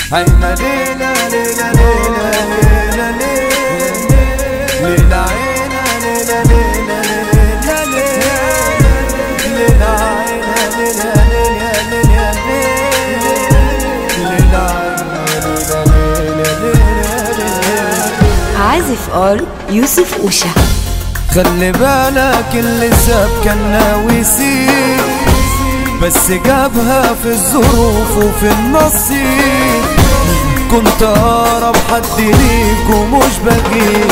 عينا ليلة ليلة ليلة ليلة ليلة ليلة عينا ليلة ليلة ليلة ليلة ليلة عينا ليلة ليلة ليلة ليلة عينا ليلة ليلة ليلة عازف ار يوسف اوشا خلي بالك اللي ساب كان ناوي يسيب بس جابها في الظروف وفي النصيب كنت اقرب حد ليك ومش بجيب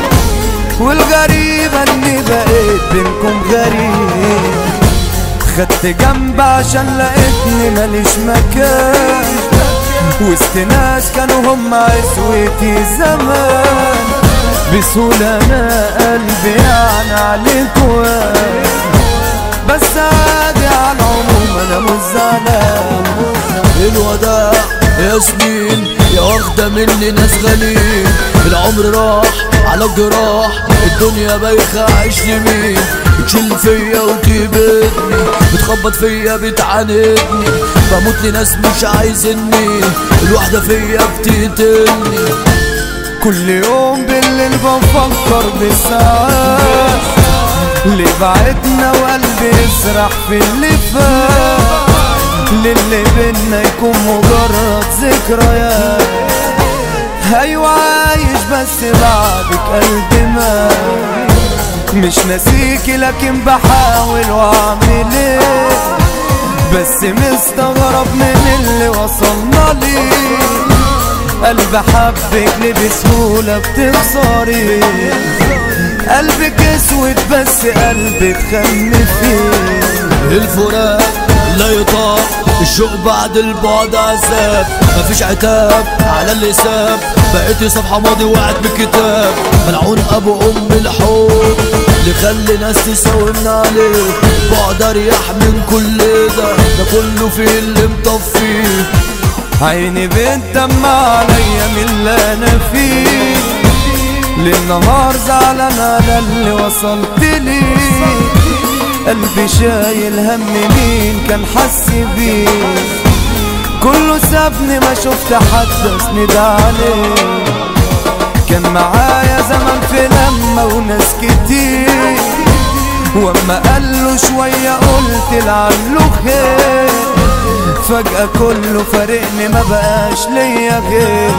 والغريب اني بقيت بينكم غريب خدت جنب عشان لقيتني ماليش مكان وسط ناس كانوا هم عزوتي زمان بسهولة انا قلبي يعني عليك وان بس عادي على العموم انا مش زعلان الوداع يا سنين يا واخدة مني ناس غاليين العمر راح على الجراح الدنيا بايخة عيش لمين بتشيل فيا وتبدني بتخبط فيا بتعاندني بموت لناس مش عايزني الواحدة فيا بتقتلني كل يوم بالليل بفكر بالساعات اللي بعدنا وقلبي يسرح في اللي فات للي بينا يكون مجرد ذكريات ايوه عايش بس بعدك قلبي مات مش ناسيكي لكن بحاول واعمل ايه بس مستغرب من اللي وصلنا ليه قلب حبك ليه بسهولة بتخسري قلبك اسود بس قلبي اتخن فيه الفراق لا يطاق الشوق بعد البعد عذاب مفيش عتاب على اللي ساب بقيتي صفحة ماضي وقعت بالكتاب ملعون ابو ام الحب اللي خلي ناس تساومنا عليه بعد اريح من كل ده ده كله في اللي مطفيه عيني بتدمع عليا من اللي انا فيه للنهار زعلان على اللي وصلت ليه قلبي شايل هم مين كان حس بيه كله سابني ما شفت حد اسند عليه كان معايا زمان في لمة وناس كتير واما قاله شوية قلت لعله خير فجأة كله فارقني ما بقاش ليا غير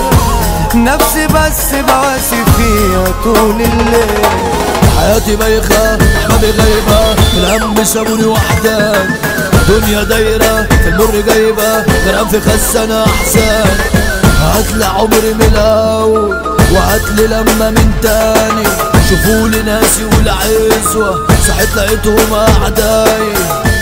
نفسي بس بواسي فيها طول الليل حياتي بايخة احبابي غايبة الهم سابوني وحدان دنيا دايرة في المر جايبة غرقان في خزانة احسان هاتلي عمري من الاول وهاتلي لما من تاني شوفولي ناسي والعزوة صحيت لقيتهم اعداي